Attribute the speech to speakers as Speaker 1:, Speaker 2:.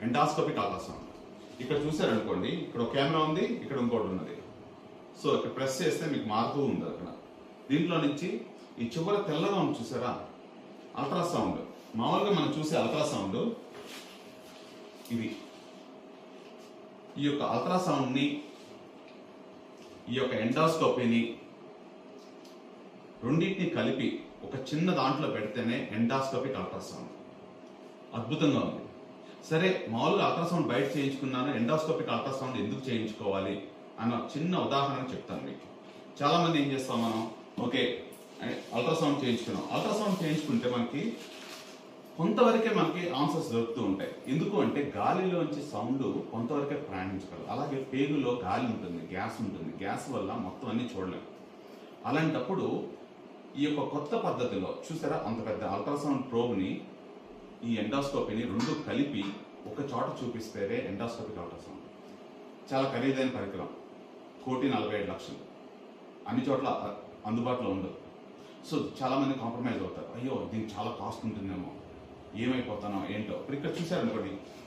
Speaker 1: endoscopic ultrasound ఇక్కడ చూసారనుకోండి ఇక్కడ ఒక కెమెరా ఉంది ఇక్కడ ఇంకోటి ఉన్నది సో ఇక్కడ ప్రెస్ చేస్తే మీకు మారుతూ ఉంది అక్కడ దీంట్లో నుంచి ఈ చివర తెల్లగా ఉంది చూసారా అల్ట్రాసౌండ్ మామూలుగా మనం చూసే అల్ట్రాసౌండ్ ఇది ఈ యొక్క అల్ట్రాసౌండ్ ని ఈ యొక్క ఎండాస్కోపీని రెండింటిని కలిపి ఒక చిన్న దాంట్లో పెడితేనే ఎండాస్కోపిక్ అల్ట్రాసౌండ్ అద్భుతంగా ఉంది సరే మామూలుగా అల్ట్రాసౌండ్ బయట చేయించుకున్నాను ఎండాస్కోపిక్ అల్ట్రాసౌండ్ ఎందుకు చేయించుకోవాలి అన్న చిన్న ఉదాహరణ చెప్తాను మీకు చాలా మంది ఏం చేస్తాం మనం ఓకే అల్ట్రాసౌండ్ చేయించుకున్నాం అల్ట్రాసౌండ్ చేయించుకుంటే మనకి కొంతవరకే మనకి ఆన్సర్స్ దొరుకుతూ ఉంటాయి ఎందుకు అంటే గాలిలోంచి సౌండ్ కొంతవరకే ప్రయాణించగలదు అలాగే పేగులో గాలి ఉంటుంది గ్యాస్ ఉంటుంది గ్యాస్ వల్ల మొత్తం అన్ని చూడలేం అలాంటప్పుడు ఈ యొక్క కొత్త పద్ధతిలో చూసారా అంత పెద్ద అల్ట్రాసౌండ్ ప్రోబ్ని ఈ ఎండాస్కోపీని రెండు కలిపి ఒక చోట చూపిస్తేనే ఎండాస్కోపిక్ అల్ట్రాసౌండ్ చాలా ఖరీదైన పరికరం కోటి నలభై ఐదు లక్షలు అన్ని చోట్ల అ- అందుబాటులో ఉండదు సో చాలా మంది కాంప్రమైజ్ అవుతారు అయ్యో దీనికి చాలా కాస్ట్ ఉంటుందేమో ఏమైపోతానో ఏంటో ఇప్పుడు ఇక్కడ చూసారనుకోండి